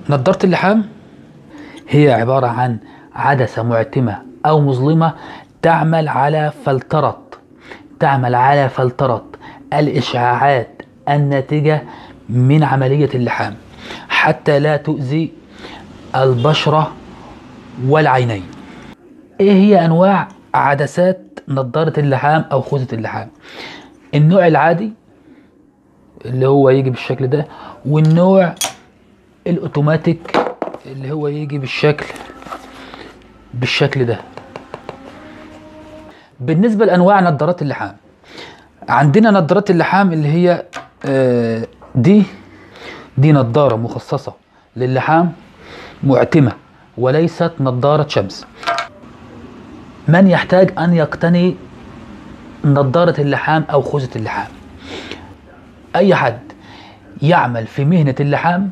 نضارة اللحام هي عبارة عن عدسة معتمة أو مظلمة تعمل على فلترة تعمل على فلترة الإشعاعات الناتجة من عملية اللحام حتى لا تؤذي البشرة والعينين ايه هي انواع عدسات نظارة اللحام او خوذة اللحام النوع العادي اللي هو يجي بالشكل ده والنوع الاوتوماتيك اللي هو يجي بالشكل بالشكل ده بالنسبة لانواع نظارات اللحام عندنا نظارات اللحام اللي هي آه، دي دي نظارة مخصصة للحام معتمة وليست نظارة شمس من يحتاج أن يقتني نظارة اللحام أو خوذة اللحام أي حد يعمل في مهنة اللحام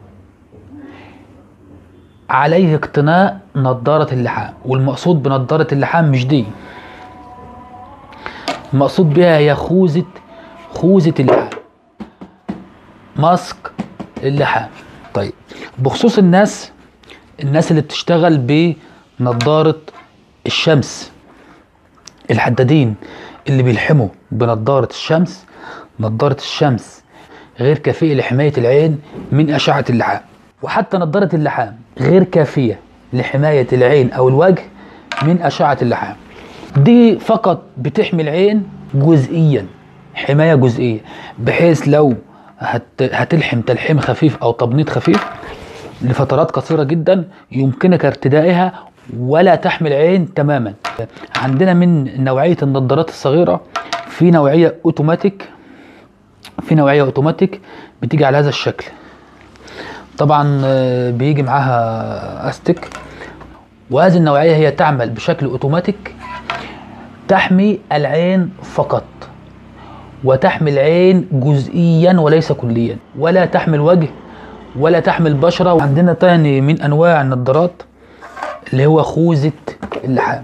عليه اقتناء نظارة اللحام والمقصود بنظارة اللحام مش دي المقصود بها هي خوذة خوذة اللحام ماسك اللحام طيب بخصوص الناس الناس اللي بتشتغل بنظارة الشمس الحدادين اللي بيلحموا بنظارة الشمس نظارة الشمس غير كافية لحماية العين من أشعة اللحام وحتى نظارة اللحام غير كافية لحماية العين أو الوجه من أشعة اللحام دي فقط بتحمي العين جزئيا حماية جزئية بحيث لو هت هتلحم تلحيم خفيف أو تبنيط خفيف لفترات قصيرة جدا يمكنك ارتدائها ولا تحمي العين تماما عندنا من نوعية النظارات الصغيرة في نوعية اوتوماتيك في نوعية اوتوماتيك بتيجي على هذا الشكل طبعا آه، بيجي معاها استك وهذه النوعية هي تعمل بشكل اوتوماتيك تحمي العين فقط وتحمي العين جزئيا وليس كليا ولا تحمي الوجه ولا تحمي البشرة وعندنا تاني من انواع النظارات اللي هو خوذة اللحام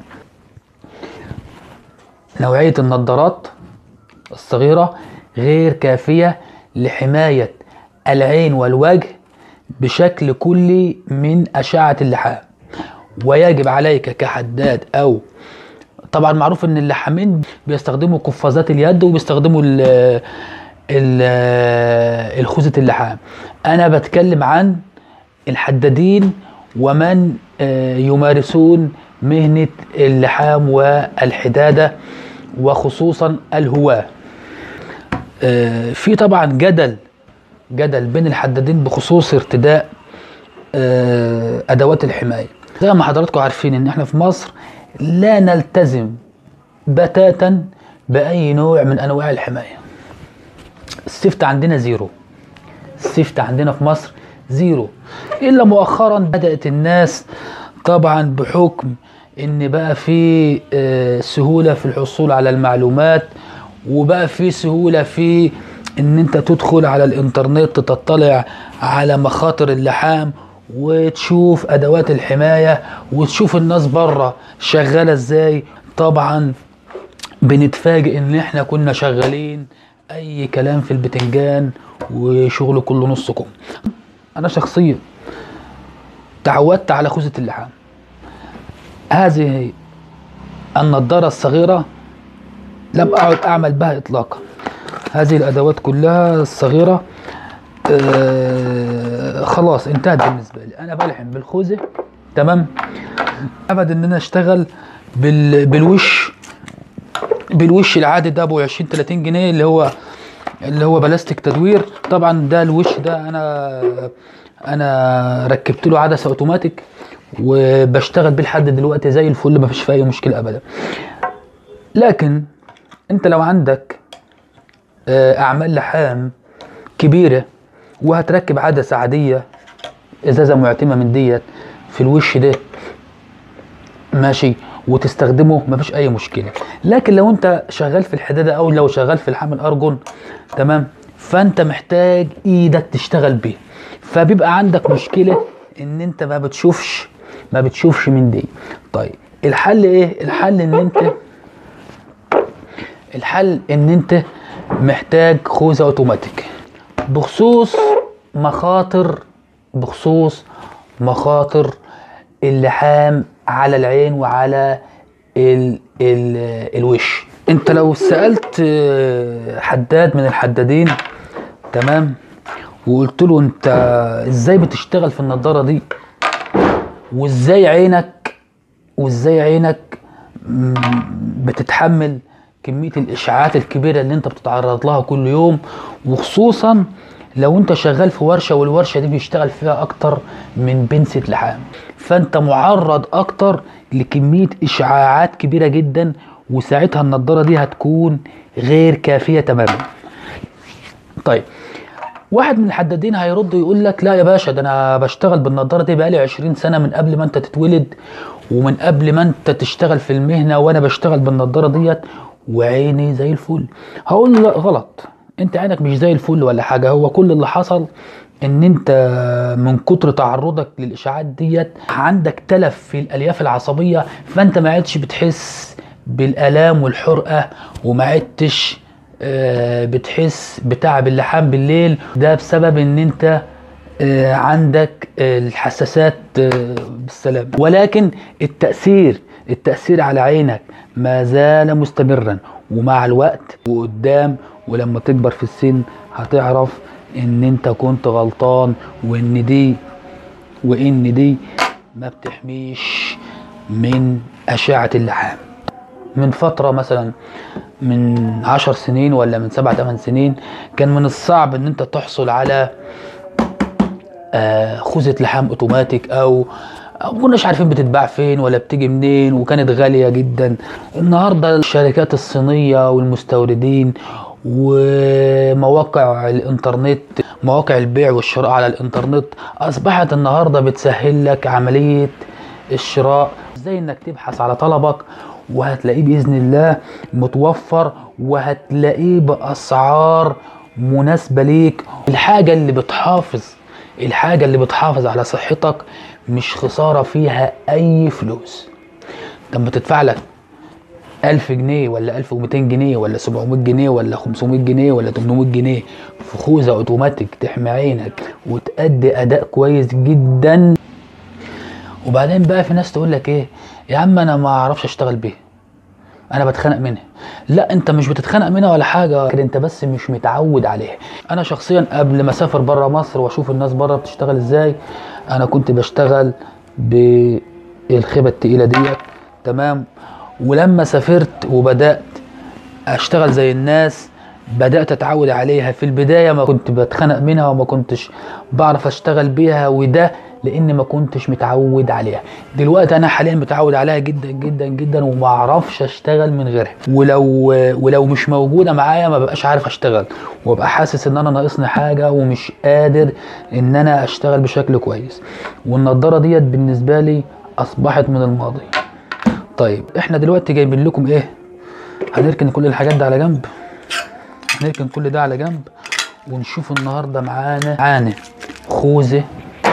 نوعية النظارات الصغيرة غير كافية لحماية العين والوجه بشكل كلي من أشعة اللحام ويجب عليك كحداد أو طبعا معروف ان اللحامين بيستخدموا قفازات اليد وبيستخدموا ال ال الخوذة اللحام انا بتكلم عن الحدادين ومن آه، يمارسون مهنة اللحام والحدادة وخصوصا الهواة آه، في طبعا جدل جدل بين الحدادين بخصوص ارتداء آه، ادوات الحمايه زي ما حضراتكم عارفين ان احنا في مصر لا نلتزم بتاتا باي نوع من انواع الحمايه السيفت عندنا زيرو السيفت عندنا في مصر زيرو الا مؤخرا بدات الناس طبعا بحكم ان بقى في آه، سهوله في الحصول على المعلومات وبقى في سهوله في ان انت تدخل على الانترنت تطلع على مخاطر اللحام وتشوف ادوات الحمايه وتشوف الناس بره شغاله ازاي طبعا بنتفاجئ ان احنا كنا شغالين اي كلام في البتنجان وشغل كله نص كم انا شخصيا تعودت على خوذة اللحام هذه النضارة الصغيرة لم أعد أعمل بها إطلاقا هذه الأدوات كلها الصغيرة آه خلاص انتهت بالنسبة لي أنا بلحم بالخوذة تمام أبد إن أنا أشتغل بال بالوش بالوش العادي ده ابو 20 30 جنيه اللي هو اللي هو بلاستيك تدوير طبعا ده الوش ده انا انا ركبت له عدسه اوتوماتيك وبشتغل بيه لحد دلوقتي زي الفل ما فيش فيه اي مشكله ابدا لكن انت لو عندك آه، اعمال لحام كبيره وهتركب عدسه عاديه ازازه معتمه من ديت في الوش ده ماشي وتستخدمه مفيش اي مشكله لكن لو انت شغال في الحداده او لو شغال في الحمل ارجون تمام فانت محتاج ايدك تشتغل بيه فبيبقى عندك مشكله ان انت ما بتشوفش ما بتشوفش من دي طيب الحل ايه الحل ان انت الحل ان انت محتاج خوذه اوتوماتيك بخصوص مخاطر بخصوص مخاطر اللحام على العين وعلى ال ال الوش انت لو سألت آه، حداد من الحدادين تمام وقلت له انت ازاي بتشتغل في النضارة دي وازاي عينك وازاي عينك م- بتتحمل كمية الإشعاعات الكبيرة اللي أنت بتتعرض لها كل يوم وخصوصا لو أنت شغال في ورشة والورشة دي بيشتغل فيها أكتر من بنسة لحام فأنت معرض أكتر لكمية إشعاعات كبيرة جدا وساعتها النضارة دي هتكون غير كافية تماما طيب واحد من الحدادين هيرد يقول لك لا يا باشا ده انا بشتغل بالنضاره دي بقالي 20 سنه من قبل ما انت تتولد ومن قبل ما انت تشتغل في المهنه وانا بشتغل بالنضاره ديت وعيني زي الفل هقول له لا غلط انت عينك مش زي الفل ولا حاجه هو كل اللي حصل ان انت من كتر تعرضك للاشعاعات ديت عندك تلف في الالياف العصبيه فانت ما عدتش بتحس بالالام والحرقه وما عدتش آه، بتحس بتعب اللحام بالليل ده بسبب ان انت آه، عندك آه، الحساسات آه، بالسلام ولكن التأثير التأثير على عينك ما زال مستمرا ومع الوقت وقدام ولما تكبر في السن هتعرف ان انت كنت غلطان وان دي وان دي ما بتحميش من أشعة اللحام من فترة مثلا من عشر سنين ولا من سبع تمن سنين كان من الصعب ان انت تحصل على آه، خوذة لحام اوتوماتيك او أو ما كناش عارفين بتتباع فين ولا بتيجي منين وكانت غالية جدا النهاردة الشركات الصينية والمستوردين ومواقع الانترنت مواقع البيع والشراء على الانترنت اصبحت النهاردة بتسهل لك عملية الشراء ازاي انك تبحث على طلبك وهتلاقيه باذن الله متوفر وهتلاقيه باسعار مناسبه ليك الحاجه اللي بتحافظ الحاجه اللي بتحافظ على صحتك مش خساره فيها اي فلوس لما تدفع لك 1000 جنيه ولا 1200 جنيه ولا 700 جنيه ولا 500 جنيه ولا 800 جنيه في خوذه اوتوماتيك تحمي عينك وتأدي اداء كويس جدا وبعدين بقى في ناس تقول لك ايه يا عم انا ما اعرفش اشتغل بيها انا بتخانق منها لا انت مش بتتخانق منها ولا حاجه لكن انت بس مش متعود عليها انا شخصيا قبل ما اسافر بره مصر واشوف الناس بره بتشتغل ازاي انا كنت بشتغل بالخيبه التقيله ديت تمام ولما سافرت وبدات اشتغل زي الناس بدات اتعود عليها في البدايه ما كنت بتخنق منها وما كنتش بعرف اشتغل بيها وده لان ما كنتش متعود عليها دلوقتي انا حاليا متعود عليها جدا جدا جدا وما اعرفش اشتغل من غيرها ولو ولو مش موجوده معايا ما ببقاش عارف اشتغل وابقى حاسس ان انا ناقصني حاجه ومش قادر ان انا اشتغل بشكل كويس والنضاره ديت بالنسبه لي اصبحت من الماضي طيب احنا دلوقتي جايبين لكم ايه هنركن كل الحاجات دي على جنب هنركن كل ده على جنب ونشوف النهارده معانا معانا خوذه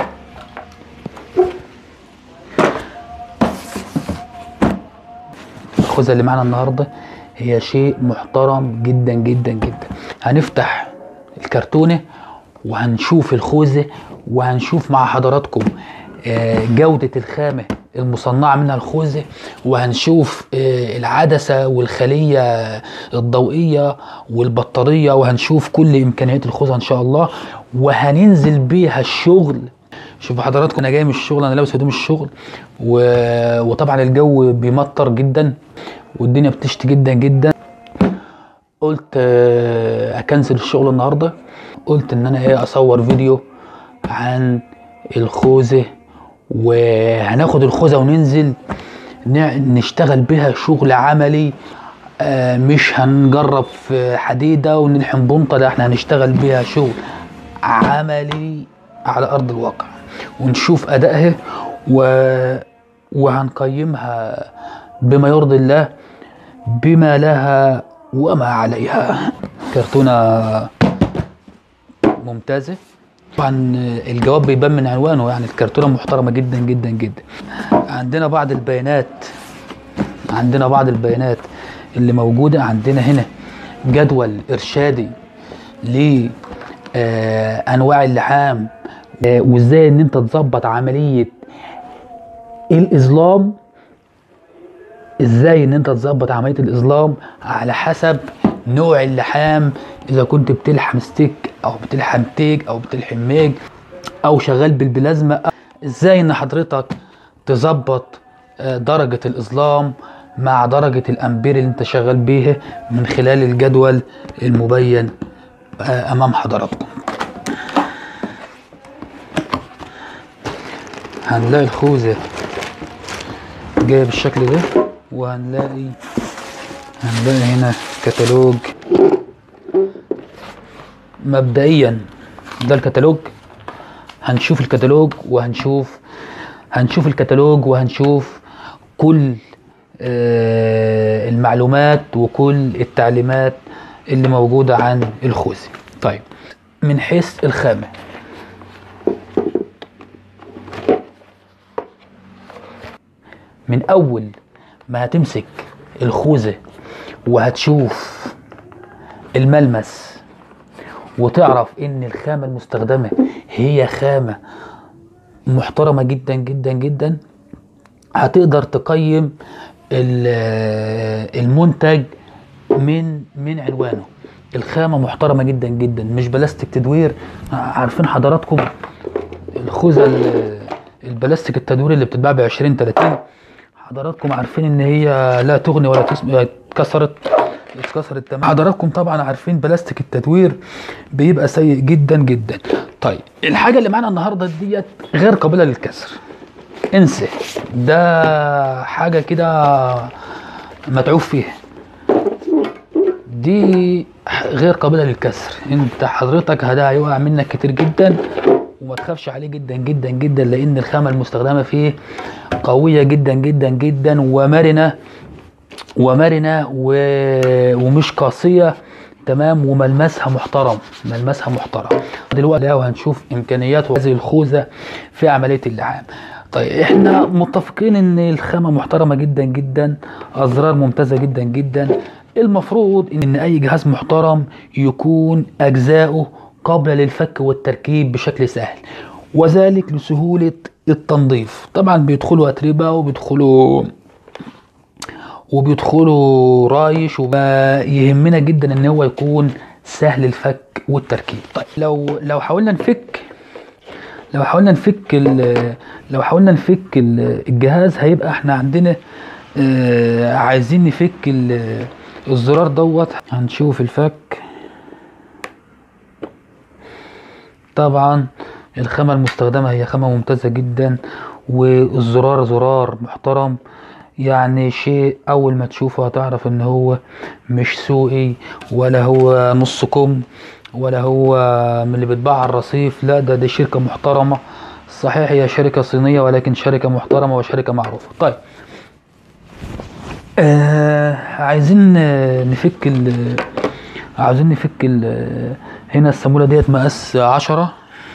الخوذه اللي معانا النهارده هي شيء محترم جدا جدا جدا هنفتح الكرتونه وهنشوف الخوذه وهنشوف مع حضراتكم آه، جودة الخامة المصنعة منها الخوذة وهنشوف آه، العدسة والخلية الضوئية والبطارية وهنشوف كل إمكانيات الخوذة إن شاء الله وهننزل بيها الشغل شوفوا حضراتكم انا جاي من الشغل انا لابس هدوم الشغل و... وطبعا الجو بيمطر جدا والدنيا بتشتي جدا جدا قلت آه، اكنسل الشغل النهارده قلت ان انا ايه اصور فيديو عن الخوذه وهناخد الخوذه وننزل نع- نشتغل بيها شغل عملي آه، مش هنجرب في حديده ونلحم بنطه لا احنا هنشتغل بيها شغل عملي على ارض الواقع ونشوف ادائها و... وهنقيمها بما يرضي الله بما لها وما عليها كرتونه ممتازه طبعا الجواب بيبان من عنوانه يعني الكرتونه محترمه جدا جدا جدا عندنا بعض البيانات عندنا بعض البيانات اللي موجوده عندنا هنا جدول ارشادي لانواع اللحام آه، وازاي ان انت تظبط عمليه الاظلام ازاي ان انت تظبط عمليه الاظلام على حسب نوع اللحام اذا كنت بتلحم ستيك او بتلحم تيج او بتلحم ميج او شغال بالبلازما ازاي ان حضرتك تظبط آه، درجه الاظلام مع درجه الامبير اللي انت شغال بيها من خلال الجدول المبين آه، امام حضراتكم هنلاقي الخوذه جايه بالشكل ده وهنلاقي هنلاقي هنا كتالوج مبدئيا ده الكتالوج هنشوف الكتالوج وهنشوف هنشوف الكتالوج وهنشوف كل آه، المعلومات وكل التعليمات اللي موجودة عن الخوذة طيب من حيث الخامة من اول ما هتمسك الخوذة وهتشوف الملمس وتعرف ان الخامة المستخدمة هي خامة محترمة جدا جدا جدا هتقدر تقيم ال- المنتج من من عنوانه الخامة محترمة جدا جدا مش بلاستيك تدوير عارفين حضراتكم الخوذة ال- البلاستيك التدوير اللي بتتباع ب 20 30 حضراتكم عارفين ان هي لا تغني ولا تسم... اتكسرت اتكسرت تمام حضراتكم طبعا عارفين بلاستيك التدوير بيبقى سيء جدا جدا طيب الحاجه اللي معانا النهارده ديت غير قابله للكسر انسى ده حاجه كده متعوب فيها دي غير قابله للكسر انت حضرتك ده هيقع منك كتير جدا وما تخافش عليه جدا جدا جدا لان الخامه المستخدمه فيه قويه جدا جدا جدا ومرنه ومرنه و... ومش قاسيه تمام وملمسها محترم ملمسها محترم دلوقتي لو هنشوف امكانيات هذه الخوذه في عمليه اللحام طيب احنا متفقين ان الخامه محترمه جدا جدا ازرار ممتازه جدا جدا المفروض ان اي جهاز محترم يكون اجزاؤه قابله للفك والتركيب بشكل سهل وذلك لسهوله التنظيف طبعا بيدخلوا اتربه وبيدخلوا وبيدخلوا رايش ويهمنا جدا ان هو يكون سهل الفك والتركيب طيب لو لو حاولنا نفك لو حاولنا نفك ال- لو حاولنا نفك ال- الجهاز هيبقى احنا عندنا آه، عايزين نفك ال- الزرار دوت هنشوف الفك طبعا الخامة المستخدمة هي خامة ممتازة جدا والزرار زرار محترم يعني شيء اول ما تشوفه هتعرف ان هو مش سوقي ولا هو نص كم ولا هو من اللي بيتباع على الرصيف لا ده دي شركة محترمة صحيح هي شركة صينية ولكن شركة محترمة وشركة معروفة طيب آه عايزين آه، نفك ال عاوزين نفك ال هنا الصامولة ديت مقاس عشرة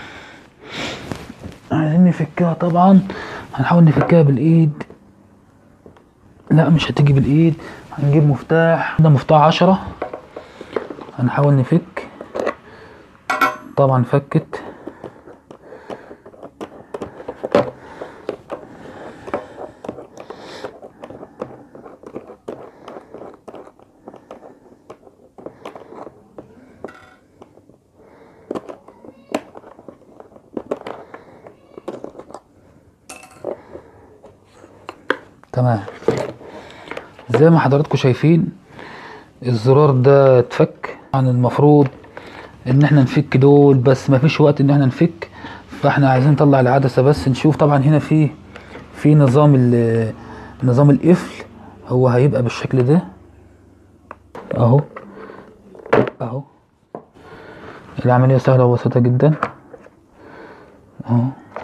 عايزين نفكها طبعا هنحاول نفكها بالايد لا مش هتيجي بالايد هنجيب مفتاح ده مفتاح عشرة هنحاول نفك طبعا فكت تمام زي ما حضراتكم شايفين الزرار ده اتفك عن المفروض ان احنا نفك دول بس مفيش وقت ان احنا نفك فاحنا عايزين نطلع العدسة بس نشوف طبعا هنا في في نظام ال- نظام القفل هو هيبقى بالشكل ده اهو اهو العملية سهلة وبسيطة جدا اهو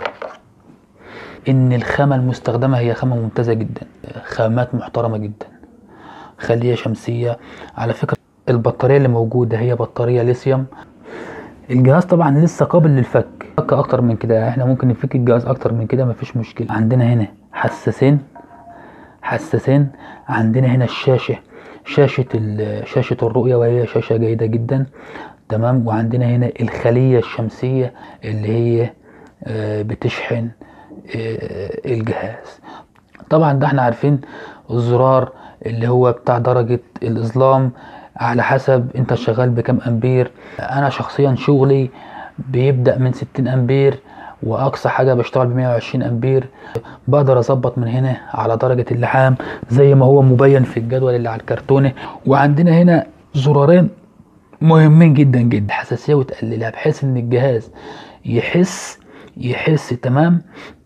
ان الخامة المستخدمة هي خامة ممتازة جدا خامات محترمة جدا خلية شمسية على فكرة البطارية اللي موجودة هي بطارية ليثيوم الجهاز طبعا لسه قابل للفك فك اكتر من كده احنا ممكن نفك الجهاز اكتر من كده مفيش مشكلة عندنا هنا حساسين حساسين عندنا هنا الشاشة شاشة ال- شاشة الرؤية وهي شاشة جيدة جدا تمام وعندنا هنا الخلية الشمسية اللي هي آه، بتشحن آه، الجهاز طبعا ده احنا عارفين الزرار اللي هو بتاع درجة الإظلام على حسب انت شغال بكام أمبير أنا شخصيا شغلي بيبدأ من 60 أمبير وأقصى حاجة بشتغل ب 120 أمبير بقدر أظبط من هنا على درجة اللحام زي ما هو مبين في الجدول اللي على الكرتونة وعندنا هنا زرارين مهمين جدا جدا حساسية وتقللها بحيث ان الجهاز يحس يحس تمام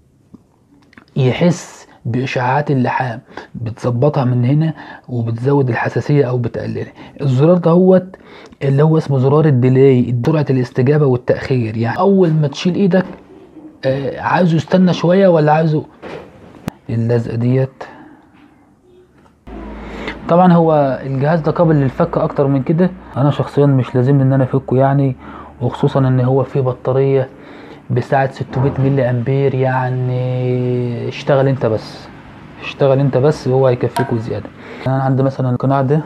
يحس بإشعاعات اللحام بتظبطها من هنا وبتزود الحساسية أو بتقللها الزرار دهوت اللي هو اسمه زرار الديلي سرعة الاستجابة والتأخير يعني أول ما تشيل إيدك آه، عايزه يستنى شوية ولا عايزه اللزقة ديت طبعا هو الجهاز ده قابل للفك اكتر من كده انا شخصيا مش لازم ان انا افكه يعني وخصوصا ان هو فيه بطارية بسعة 600 ملي امبير يعني اشتغل انت بس اشتغل انت بس وهو هيكفيك وزيادة انا عندي مثلا القناع ده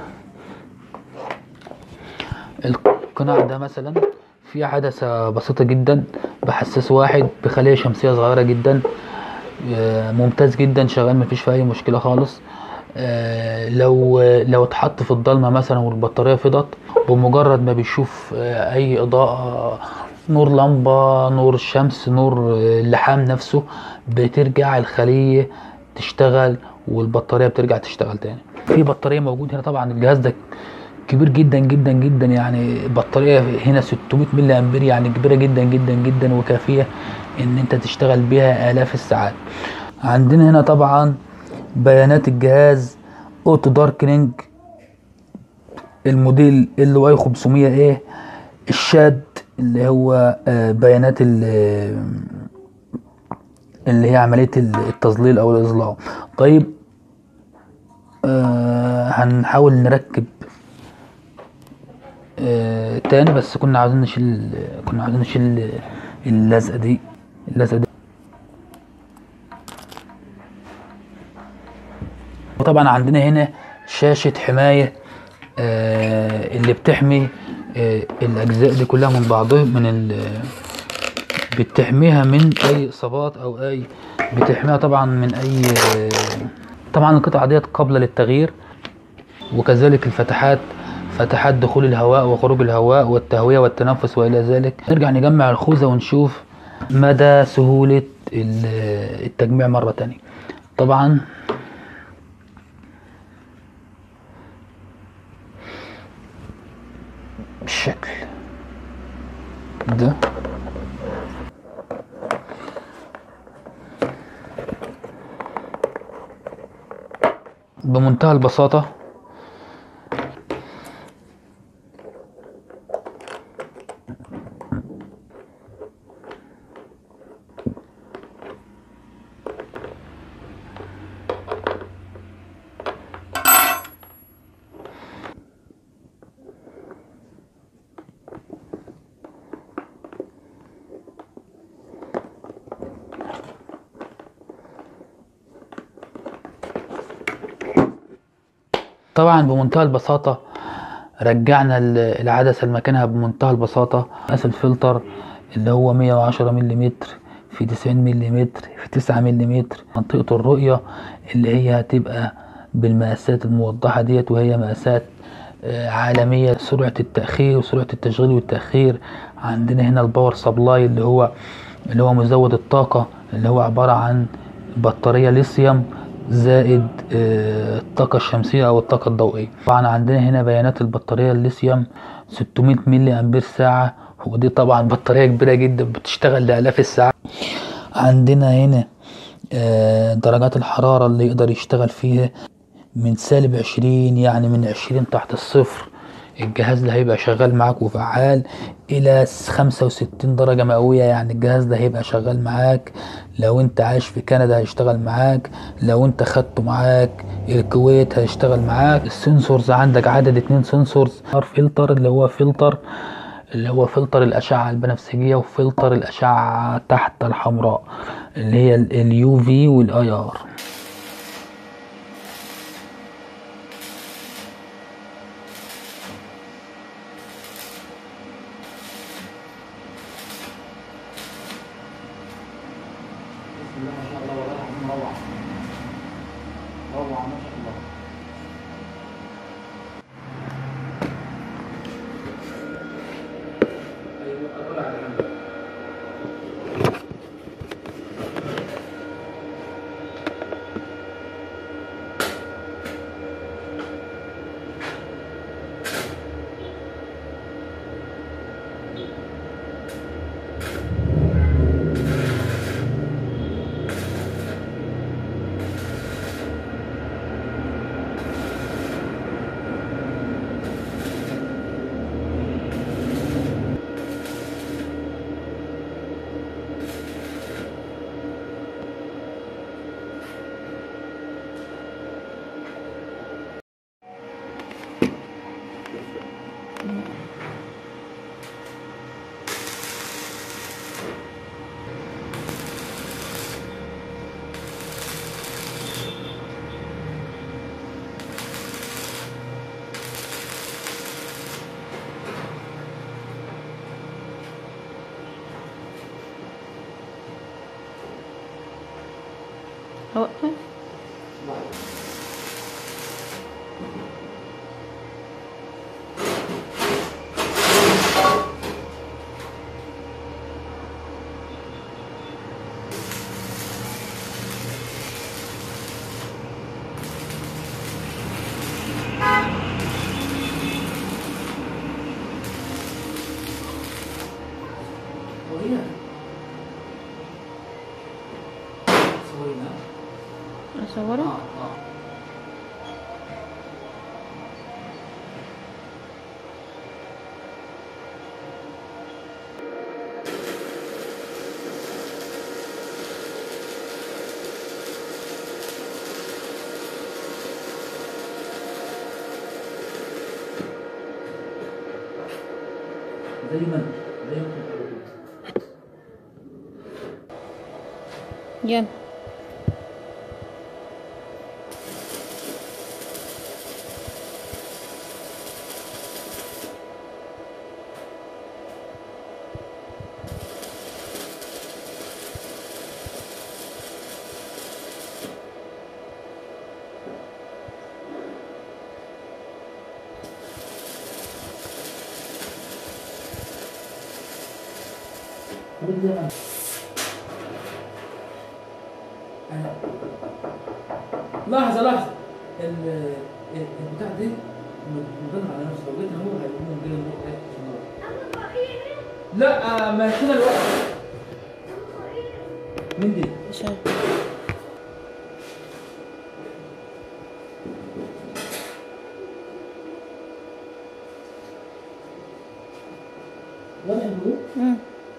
القناع ده مثلا فيه عدسة بسيطة جدا بحساس واحد بخلية شمسية صغيرة جدا آه، ممتاز جدا شغال مفيش فيه اي مشكلة خالص آه، لو لو اتحط في الضلمة مثلا والبطارية فضت بمجرد ما بيشوف آه، اي اضاءة نور لمبة نور الشمس نور آه، اللحام نفسه بترجع الخلية تشتغل والبطارية بترجع تشتغل تاني في بطارية موجود هنا طبعا الجهاز ده كبير جدا جدا جدا يعني بطارية هنا 600 ملي امبير يعني كبيرة جدا جدا جدا وكافية ان انت تشتغل بيها الاف الساعات عندنا هنا طبعا بيانات الجهاز اوتو داركنينج الموديل ال واي 500 ايه الشاد اللي هو آه، بيانات ال- اللي هي عملية التظليل او الاظلام طيب آه هنحاول نركب آه تاني بس كنا عاوزين نشيل كنا عاوزين نشيل اللزقة دي اللزقة دي وطبعا عندنا هنا شاشة حماية آه اللي بتحمي آه الأجزاء دي كلها من بعضها من ال بتحميها من أي إصابات أو أي بتحميها طبعا من أي آه طبعا القطعة ديت قابلة للتغيير وكذلك الفتحات فتحات دخول الهواء وخروج الهواء والتهوية والتنفس وإلى ذلك نرجع نجمع الخوذة ونشوف مدى سهولة ال- التجميع مرة تانية طبعا بالشكل ده بمنتهى البساطة طبعا بمنتهى البساطة رجعنا ال- العدسة لمكانها بمنتهى البساطة قاس الفلتر اللي هو 110 ملم في 90 ملم في 9 ملم منطقة الرؤية اللي هي هتبقى بالمقاسات الموضحة ديت وهي مقاسات آه، عالمية سرعة التأخير وسرعة التشغيل والتأخير عندنا هنا الباور سبلاي اللي هو اللي هو مزود الطاقة اللي هو عبارة عن بطارية ليثيوم زائد آه، الطاقة الشمسية أو الطاقة الضوئية طبعا عندنا هنا بيانات البطارية الليثيوم 600 ملي أمبير ساعة ودي طبعا بطارية كبيرة جدا بتشتغل لآلاف الساعات عندنا هنا آه، درجات الحرارة اللي يقدر يشتغل فيها من سالب عشرين يعني من عشرين تحت الصفر الجهاز ده هيبقى شغال معاك وفعال الى خمسة وستين درجة مئوية يعني الجهاز ده هيبقى شغال معاك لو انت عايش في كندا هيشتغل معاك لو انت خدته معاك الكويت هيشتغل معاك السنسورز عندك عدد اتنين سنسورز فلتر اللي هو فلتر اللي هو فلتر الأشعة البنفسجية وفلتر الأشعة تحت الحمراء اللي هي اليو في والاي ار الله ما شاء الله والله العظيم روعة روعة ما شاء الله أيوة أقول على جنب هو ورينا صورينا اصوره اه اه زي ما انت زي ما انت يلا لحظة لحظة ال- ال- البتاع دي مضغط على نفسه لو جيت هو هيقوم كده النور ايه لا آه، ما كده الوقت مين دي؟ شغل ولا النور؟ مم.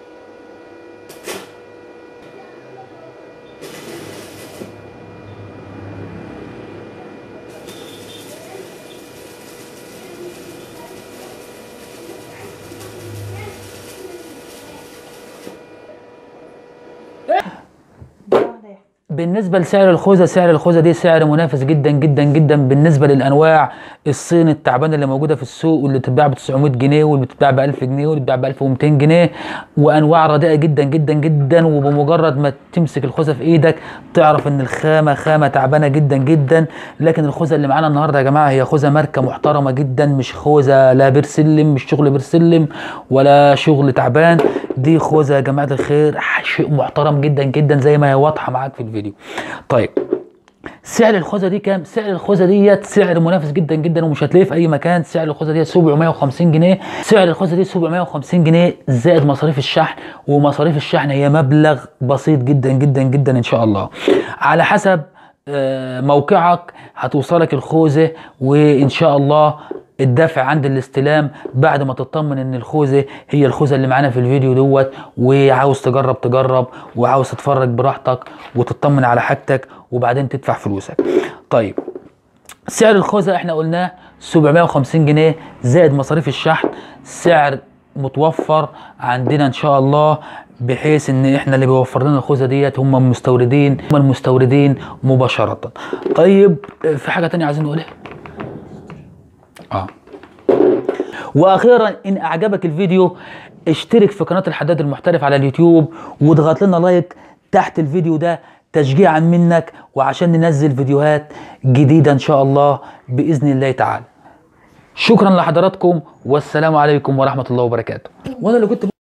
بالنسبة لسعر الخوذة سعر الخوذة دي سعر منافس جدا جدا جدا بالنسبة للأنواع الصين التعبانة اللي موجودة في السوق واللي بتتباع ب 900 جنيه واللي بتتباع ب 1000 جنيه واللي بتتباع ب 1200 جنيه وأنواع رديئة جدا جدا جدا وبمجرد ما تمسك الخوذة في إيدك تعرف إن الخامة خامة تعبانة جدا جدا لكن الخوذة اللي معانا النهاردة يا جماعة هي خوذة ماركة محترمة جدا مش خوذة لا بيرسلم مش شغل بيرسلم ولا شغل تعبان دي خوذة يا جماعة الخير شيء محترم جدا جدا زي ما هي واضحة معاك في الفيديو طيب سعر الخوذه دي كام؟ سعر الخوذه ديت سعر منافس جدا جدا ومش هتلاقيه في اي مكان، سعر الخوذه ديت 750 جنيه، سعر الخوذه دي 750 جنيه زائد مصاريف الشحن ومصاريف الشحن هي مبلغ بسيط جدا جدا جدا ان شاء الله. على حسب آه، موقعك هتوصلك الخوذه وان شاء الله الدفع عند الاستلام بعد ما تطمن ان الخوذه هي الخوذه اللي معانا في الفيديو دوت وعاوز تجرب تجرب وعاوز تتفرج براحتك وتطمن على حاجتك وبعدين تدفع فلوسك طيب سعر الخوذه احنا قلناه 750 جنيه زائد مصاريف الشحن سعر متوفر عندنا ان شاء الله بحيث ان احنا اللي بيوفر لنا الخوذه ديت هم المستوردين هم المستوردين مباشره طيب في حاجه تانية عايزين نقولها اه واخيرا ان اعجبك الفيديو اشترك في قناه الحداد المحترف على اليوتيوب واضغط لنا لايك تحت الفيديو ده تشجيعا منك وعشان ننزل فيديوهات جديدة ان شاء الله بإذن الله تعالى شكرا لحضراتكم والسلام عليكم ورحمة الله وبركاته وانا اللي كنت